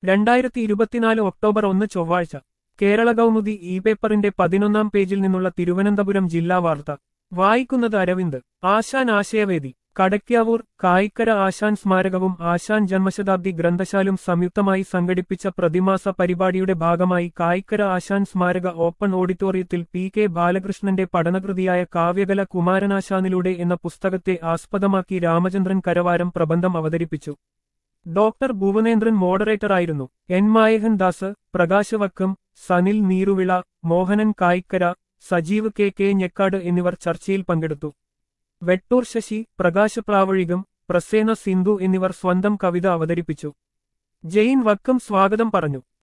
രണ്ടായിരത്തി ഇരുപത്തിനാല് ഒക്ടോബർ ഒന്ന് ചൊവ്വാഴ്ച കേരള കൗമുദി ഇ പേപ്പറിന്റെ പതിനൊന്നാം പേജിൽ നിന്നുള്ള തിരുവനന്തപുരം ജില്ലാ വാർത്ത വായിക്കുന്നത് അരവിന്ദ് ആശാൻ ആശയവേദി കടയ്ക്കാവൂർ കായിക്കര ആശാൻ സ്മാരകവും ആശാൻ ജന്മശതാബ്ദി ഗ്രന്ഥശാലും സംയുക്തമായി സംഘടിപ്പിച്ച പ്രതിമാസ പരിപാടിയുടെ ഭാഗമായി കായിക്കര ആശാൻ സ്മാരക ഓപ്പൺ ഓഡിറ്റോറിയത്തിൽ പി കെ ബാലകൃഷ്ണന്റെ പഠനകൃതിയായ കാവ്യകല കുമാരനാശാനിലൂടെ എന്ന പുസ്തകത്തെ ആസ്പദമാക്കി രാമചന്ദ്രൻ കരവാരം പ്രബന്ധം അവതരിപ്പിച്ചു ഡോക്ടർ ഭുവനേന്ദ്രൻ മോഡറേറ്ററായിരുന്നു N Mayahan Das Prakash Vakkom Sanil Neeruvila Mohanan Kayikkara Sajeev K K Njekkad എന്നിവർ ചർച്ചയിൽ പങ്കെടുത്തു വെട്ടൂർ ശശി പ്രകാശ് പ്രാവഴികം പ്രസേന സിന്ധു എന്നിവർ സ്വന്തം കവിത അവതരിപ്പിച്ചു ജെയിൻ വക്കം സ്വാഗതം പറഞ്ഞു